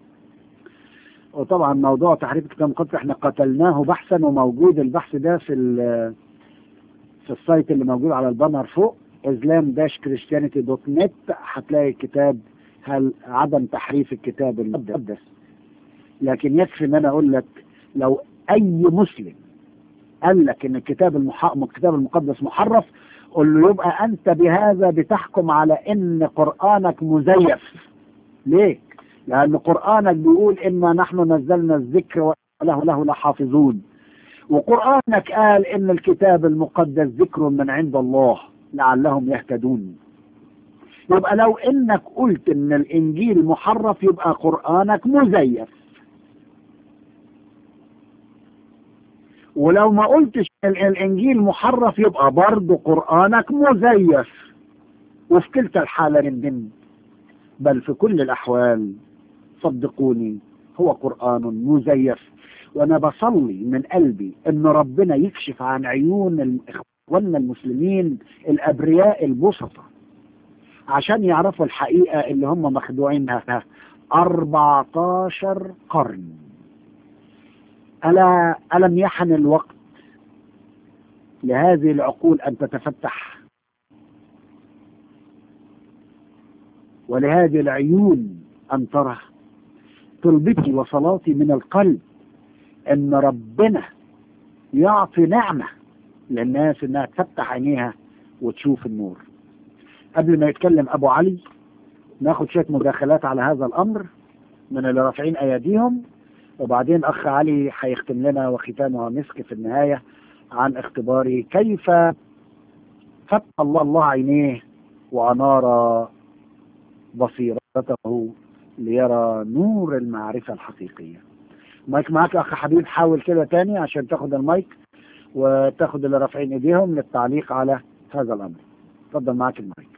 وطبعا موضوع تحريف الكتاب المقدس احنا قتلناه بحثا وموجود البحث ده في في السايت اللي موجود على البانر فوق اسلام داش كريستيانيتي دوت نت هتلاقي الكتاب هل عدم تحريف الكتاب المقدس لكن يكفي ان انا اقول لك لو اي مسلم قال لك ان الكتاب المح... الكتاب المقدس محرف قل له يبقى انت بهذا بتحكم على ان قرانك مزيف ليه لان قرانك بيقول انا نحن نزلنا الذكر وله له لحافظون وقرانك قال ان الكتاب المقدس ذكر من عند الله لعلهم يهتدون يبقى لو انك قلت ان الانجيل محرف يبقى قرآنك مزيف ولو ما قلتش ال- الانجيل محرف يبقى برضه قرآنك مزيف وفي كلتا الحالتين بل في كل الاحوال صدقوني هو قرآن مزيف وانا بصلي من قلبي ان ربنا يكشف عن عيون ال- اخواننا المسلمين الابرياء البسطة عشان يعرفوا الحقيقة اللي هم مخدوعينها 14 قرن ألا ألم يحن الوقت لهذه العقول أن تتفتح ولهذه العيون أن ترى طلبتي وصلاتي من القلب أن ربنا يعطي نعمة للناس أنها تفتح عينيها وتشوف النور قبل ما يتكلم أبو علي ناخد شوية مداخلات على هذا الأمر من اللي رافعين أيديهم وبعدين أخ علي هيختم لنا وختامها مسك في النهاية عن اختباري كيف فتح الله الله عينيه وأنار بصيرته ليرى نور المعرفة الحقيقية مايك معاك يا أخ حبيب حاول كده تاني عشان تاخد المايك وتاخد اللي رافعين ايديهم للتعليق على هذا الأمر اتفضل معاك المايك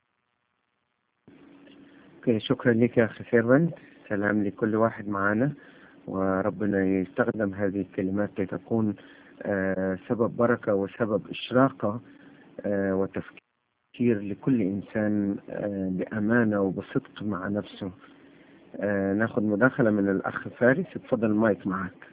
اوكي شكرا لك يا اخي سيرفنت سلام لكل واحد معنا وربنا يستخدم هذه الكلمات لتكون آه، سبب بركة وسبب إشراقة آه، وتفكير لكل إنسان آه، بأمانة وبصدق مع نفسه آه، ناخد مداخلة من الأخ فارس اتفضل المايك معك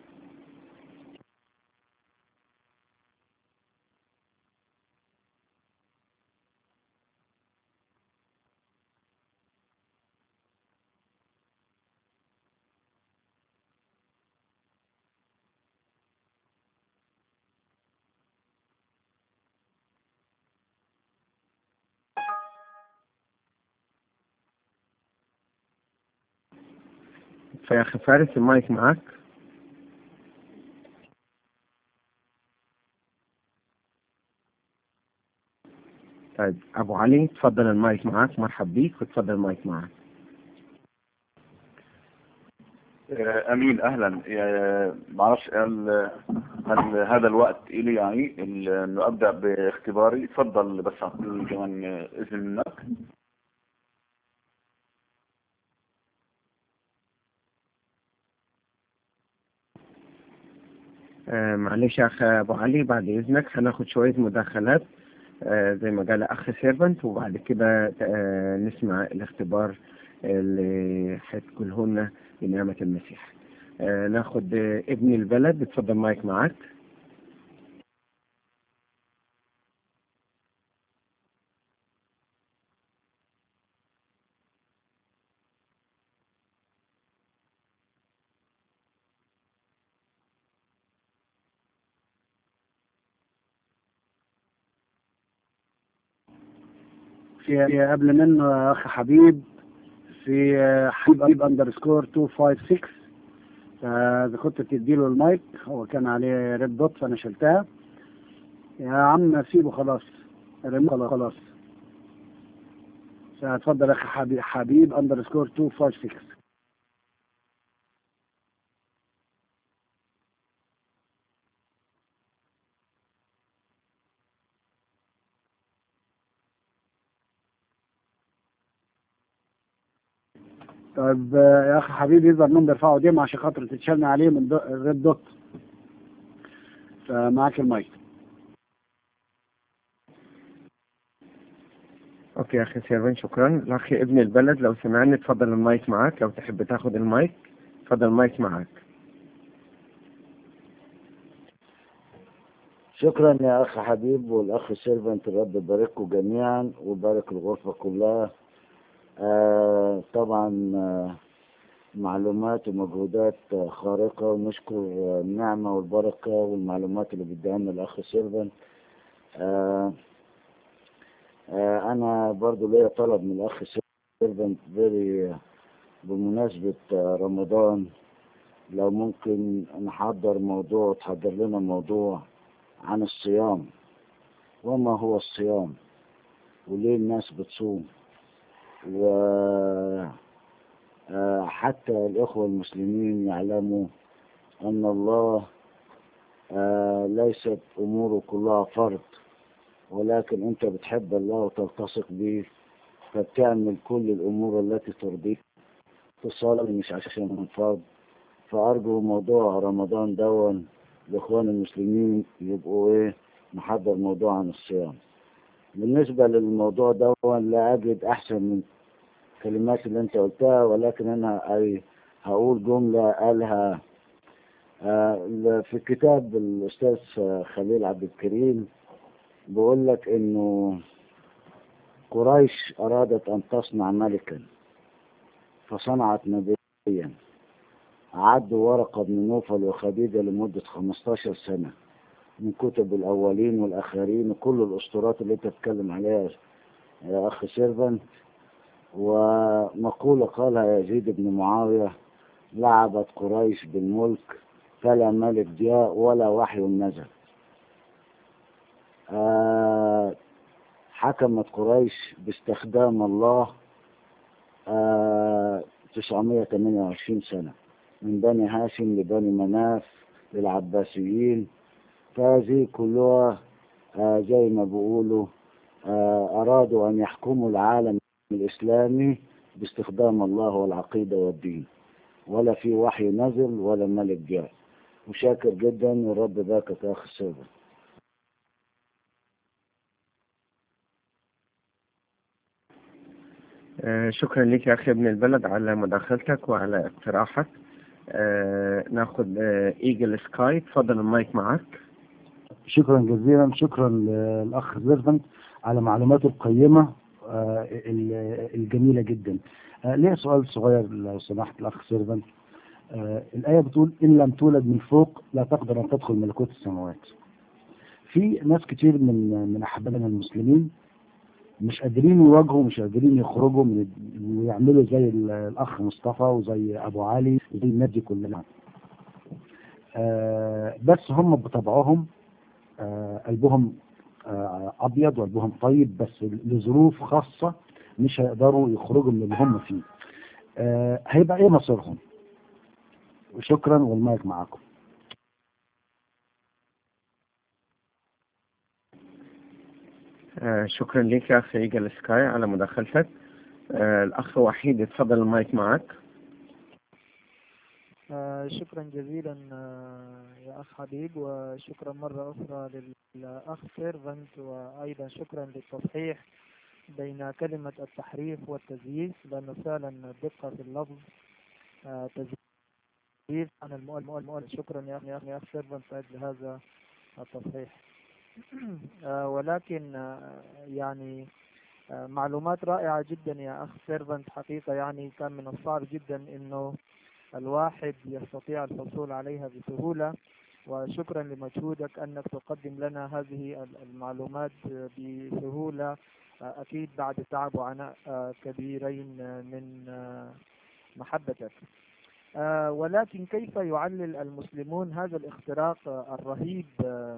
فيا أخي فارس المايك معك طيب أبو علي تفضل المايك معك مرحب بيك وتفضل المايك معك آه، امين اهلا آه، معرفش هل هل هذا الوقت الي يعني ال- انه ابدا باختباري تفضل بس اعطيني كمان آه، اذن منك آه معلش يا أخ أبو علي بعد إذنك هناخد شوية مداخلات آه زي ما قال أخ سيرفنت وبعد كده آه نسمع الاختبار اللي هتقوله لنا بنعمة المسيح آه ناخد آه ابن البلد اتفضل مايك معاك في في قبل منه يا اخ حبيب في آه، حبيب اندرسكور 256 فاذا كنت تديله المايك هو كان عليه ريد دوت فانا شلتها يا عم سيبه خلاص رميه خلاص خلاص فاتفضل يا اخي حبيب حبيب اندرسكور 256 طيب آه، يا اخي حبيبي يظهر انهم بيرفعوا ايديهم عشان خاطر تتشالنا عليه من دو- الريد دوت فمعاك المايك اوكي يا اخي سيرفن شكرا الاخ ابن البلد لو سمعني اتفضل المايك معاك لو تحب تاخد المايك اتفضل المايك معاك شكرا يا اخ حبيب والاخ سيرفنت الرب يبارككم جميعا ويبارك الغرفه كلها آه طبعا آه معلومات ومجهودات آه، خارقه ونشكر آه، النعمه والبركه والمعلومات اللي بيديها لنا الاخ سيرفنت آه آه انا برضو ليا طلب من الاخ سيرفنت فيري بمناسبه آه، رمضان لو ممكن نحضر موضوع تحضر لنا موضوع عن الصيام وما هو الصيام وليه الناس بتصوم و آه، حتى الإخوة المسلمين يعلموا أن الله آه ليست أموره كلها فرض ولكن أنت بتحب الله وتلتصق به فبتعمل كل الأمور التي ترضيك تصلي مش عشان فرض فأرجو موضوع رمضان دون الإخوان المسلمين يبقوا إيه محضر موضوع عن الصيام بالنسبة للموضوع دون لا أجد أحسن من الكلمات اللي أنت قلتها ولكن أنا أي هقول جملة قالها آه، في كتاب الأستاذ خليل عبد الكريم بيقول لك إنه قريش أرادت أن تصنع ملكا فصنعت نبيا عدوا ورقة بن نوفل وخديجة لمدة 15 سنة من كتب الأولين والآخرين وكل الأسطورات اللي أنت بتتكلم عليها يا أخ سيرفن ومقولة قالها يزيد بن معاوية لعبت قريش بالملك فلا ملك جاء ولا وحي نزل آه حكمت قريش باستخدام الله آه 928 سنة من بني هاشم لبني مناف للعباسيين فهذه كلها آه زي ما بيقولوا آه أرادوا أن يحكموا العالم الإسلامي باستخدام الله والعقيدة والدين ولا في وحي نزل ولا ملك جاء وشاكر جدا والرب باكك يا أخي السيدة آه، شكرا لك يا أخي ابن البلد على مداخلتك وعلى اقتراحك آه، ناخد آه، ايجل سكاي تفضل المايك معك شكرا جزيلا شكرا للاخ زيرفنت على معلوماته القيمه آه، ال- الجميله جدا آه، ليه سؤال صغير لو سمحت الاخ سيرفنت آه، الايه بتقول ان لم تولد من فوق لا تقدر ان تدخل ملكوت السماوات في ناس كتير من من احبابنا المسلمين مش قادرين يواجهوا مش قادرين يخرجوا من ويعملوا زي ال- الاخ مصطفى وزي ابو علي زي الناس دي كلها آه، بس هم بطبعهم آه، قلبهم آه، ابيض وقلبهم طيب بس لظروف خاصه مش هيقدروا يخرجوا من اللي هم فيه آه، هيبقى ايه مصيرهم وشكرا والمايك معاكم آه، شكرا لك يا أخي ايجل سكاي على مداخلتك آه، الأخ وحيد تفضل المايك معك آه، شكرا جزيلا آه، يا أخ حبيب وشكرا مرة أخرى للأخ سيرفنت وأيضا شكرا للتصحيح بين كلمة التحريف والتزييف لأنه فعلا دقة في اللفظ آه، تزييف عن المؤلف المؤلف شكرا يا أخ يا أخ يا أخ سيرفنت لأجل هذا التصحيح آه، ولكن آه، يعني آه، معلومات رائعة جدا يا أخ سيرفنت حقيقة يعني كان من الصعب جدا إنه الواحد يستطيع الحصول عليها بسهولة وشكرا لمجهودك أنك تقدم لنا هذه ال- المعلومات بسهولة أكيد بعد تعب وعناء كبيرين من محبتك آه، ولكن كيف يعلل المسلمون هذا الاختراق الرهيب آه،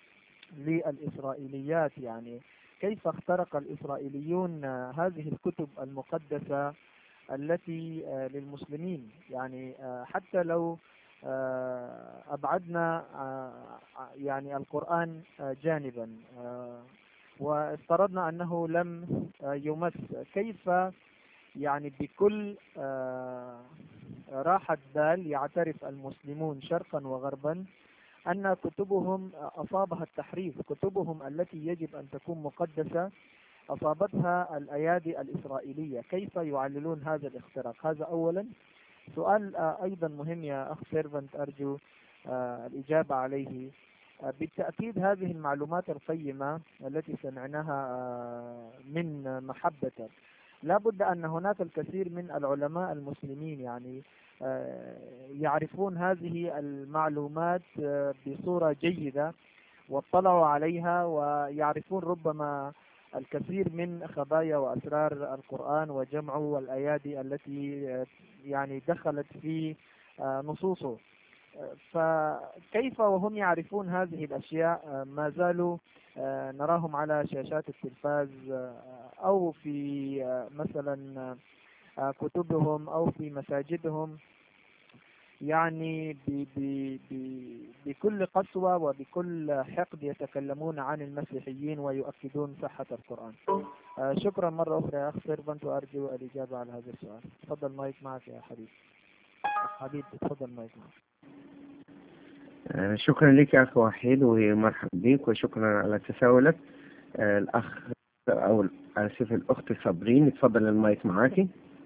للإسرائيليات يعني كيف اخترق الإسرائيليون آه، هذه الكتب المقدسة التي آه، للمسلمين يعني آه، حتى لو آه، أبعدنا آه، يعني القرآن آه، جانبا آه، وافترضنا أنه لم آه، يمس كيف يعني بكل آه، راحة بال يعترف المسلمون شرقا وغربا أن كتبهم أصابها التحريف كتبهم التي يجب أن تكون مقدسة أصابتها الأيادي الإسرائيلية كيف يعللون هذا الاختراق هذا أولا سؤال آه، أيضا مهم يا أخ سيرفنت أرجو آه، الإجابة عليه آه، بالتأكيد هذه المعلومات القيمة التي سمعناها آه، من محبتك لا بد أن هناك الكثير من العلماء المسلمين يعني آه، يعرفون هذه المعلومات آه، بصورة جيدة واطلعوا عليها ويعرفون ربما الكثير من خبايا وأسرار القرآن وجمعه والأيادي التي آه، يعني دخلت في آه، نصوصه آه، فكيف وهم يعرفون هذه الأشياء آه، ما زالوا آه، نراهم على شاشات التلفاز آه، أو في آه، مثلا آه، كتبهم أو في مساجدهم يعني ب ب ب بكل قسوة وبكل حقد يتكلمون عن المسيحيين ويؤكدون صحة القرآن آه، شكرا مرة أخرى يا أخ سيرفنت وأرجو الإجابة على هذا السؤال تفضل مايك معك يا حبيب حبيب تفضل مايك معك آه، شكرا لك يا أخ وحيد ومرحبا بك وشكرا على تساؤلك آه، الأخ أو آسف الأخت صابرين تفضل المايك معاكي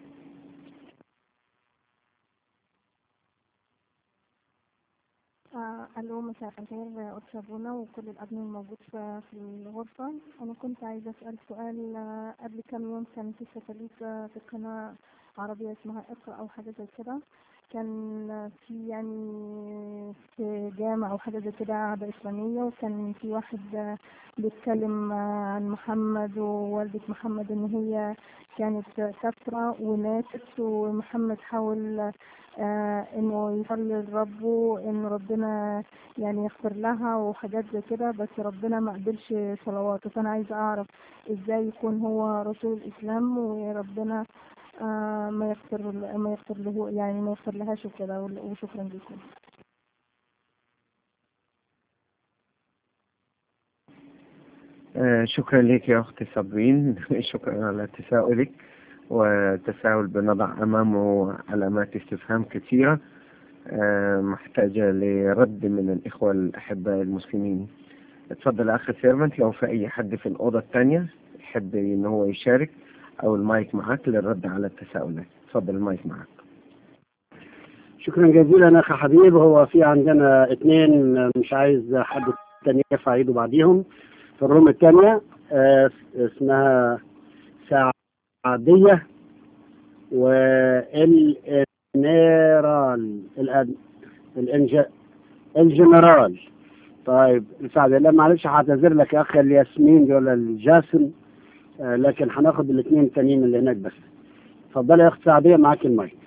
آه، ألو مساء الخير أستاذ بونا وكل الأدمين الموجود في في الغرفة أنا كنت عايزة أسأل سؤال آه، قبل كام يوم كان في ساتلايت آه، في قناة عربية اسمها اقرأ أو حاجة زي كده كان آه، في يعني في جامع أو حاجة زي كده عادة إسلامية وكان في واحد آه، بيتكلم آه، عن محمد ووالدة محمد إن هي كانت كافرة وماتت ومحمد حاول آه انه يصلي لربه ان ربنا يعني يغفر لها وحاجات زي كده بس ربنا ما قبلش صلواته فانا عايزه اعرف ازاي يكون هو رسول الاسلام وربنا آه ما يغفر ما يغفر له يعني ما يغفر لهاش وكده وشكرا لكم آه، شكرا لك يا أختي صابرين شكرا على تساؤلك وتساؤل بنضع أمامه علامات استفهام كثيرة آه، محتاجة لرد من الإخوة الأحباء المسلمين اتفضل أخي سيرفنت لو في أي حد في الأوضة الثانية يحب إن هو يشارك أو المايك معك للرد على التساؤلات اتفضل المايك معك شكرا جزيلا اخي حبيب هو في عندنا اثنين مش عايز حد تاني يرفع ايده بعديهم في الروم الثانية آه، اسمها سعدية والنيرال الأد- الإنج... الجنرال طيب سعدية لا معلش هعتذر لك يا اخي الياسمين دي ولا الجاسم آه، لكن هناخد الاثنين التانيين اللي هناك بس اتفضلي يا اخت سعدية معاك المايك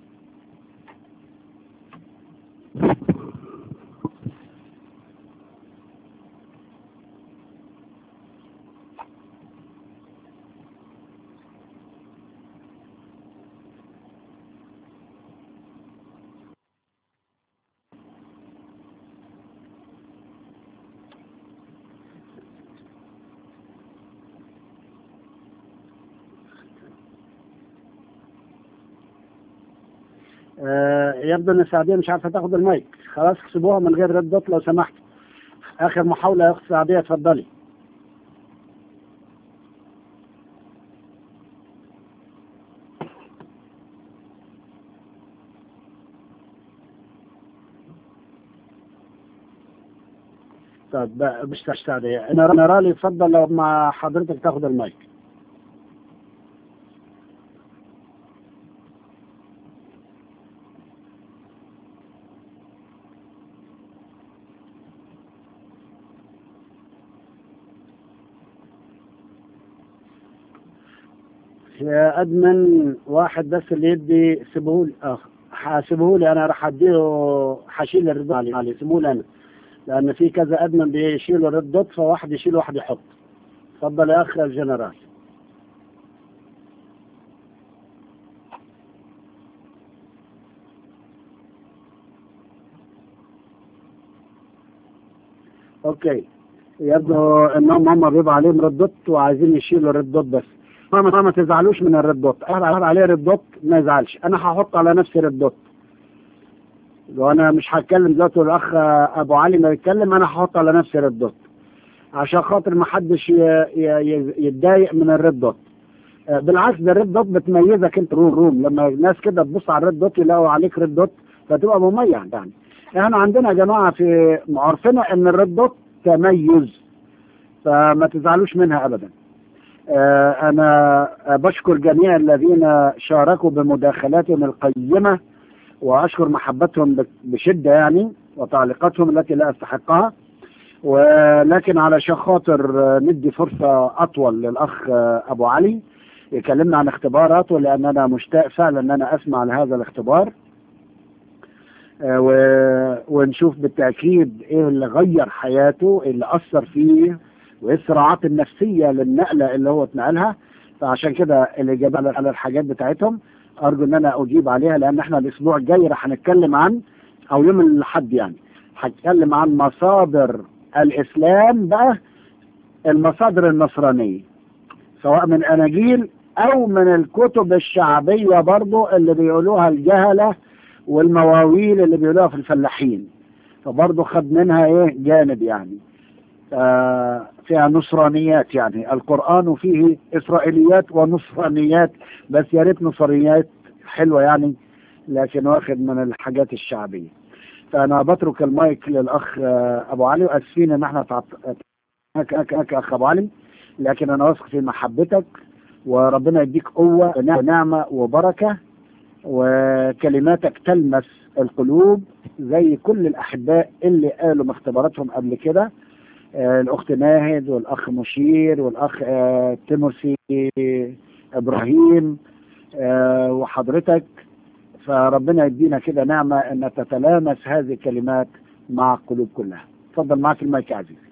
آه، يبدو ان السعوديه مش عارفه تاخد المايك خلاص اكسبوها من غير رد دوت لو سمحت اخر محاوله يا اخت سعديه اتفضلي طب بقى مش سعديه انا أنا رالي اتفضل لو مع حضرتك تاخد المايك يا ادمن واحد بس اللي يدي سيبهولي اه حاسبهولي انا راح اديه حشيل الرضا عليه عليه سيبهولي انا لان في كذا ادمن بيشيلوا الرد فواحد يشيل واحد يحط اتفضل يا اخ الجنرال اوكي يبدو انهم هم بيبقى عليهم ردوت وعايزين يشيلوا الردوت بس ما ما ما تزعلوش من الردوت اهل عليه ردوت ما يزعلش انا هحط على نفسي ردوت لو انا مش هتكلم دلوقتي والاخ ابو علي ما يتكلم انا هحط على نفسي ردوت عشان خاطر ما حدش ي- ي- ي- يتضايق من الريد دوت آه، بالعكس ده الريد دوت بتميزك انت روم روم لما الناس كده تبص على الريد دوت يلاقوا عليك ريد دوت فتبقى مميز يعني احنا عندنا يا جماعه في عرفنا ان الريد دوت تميز فما تزعلوش منها ابدا آه، انا آه، بشكر جميع الذين شاركوا بمداخلاتهم القيمه واشكر محبتهم ب- بشده يعني وتعليقاتهم التي لا استحقها ولكن علشان خاطر آه، ندي فرصه اطول للاخ آه، ابو علي يكلمنا عن اختباراته لان انا مشتاق فعلا ان انا اسمع لهذا الاختبار آه، و- ونشوف بالتاكيد ايه اللي غير حياته ايه اللي اثر فيه وايه الصراعات النفسيه للنقله اللي هو اتنقلها فعشان كده الاجابه على على الحاجات بتاعتهم ارجو ان انا اجيب عليها لان احنا الاسبوع الجاي راح نتكلم عن او يوم الاحد يعني هتكلم عن مصادر الاسلام بقى المصادر النصرانيه سواء من اناجيل او من الكتب الشعبيه برضو اللي بيقولوها الجهله والمواويل اللي بيقولوها في الفلاحين فبرضو خد منها ايه جانب يعني آه فيها نصرانيات يعني القرآن فيه إسرائيليات ونصرانيات بس يا ريت نصرانيات حلوة يعني لكن واخد من الحاجات الشعبية فأنا بترك المايك للأخ آه أبو علي وأسفين إن احنا تعط... هك هك هك أخ أبو علي لكن أنا واثق في محبتك وربنا يديك قوة ونعمة وبركة وكلماتك تلمس القلوب زي كل الأحباء اللي قالوا اختباراتهم قبل كده آه الأخت ناهد والأخ مشير والأخ آه تيموسي إبراهيم آه وحضرتك فربنا يدينا كده نعمة أن تتلامس هذه الكلمات مع القلوب كلها تفضل معك المايك يا عزيز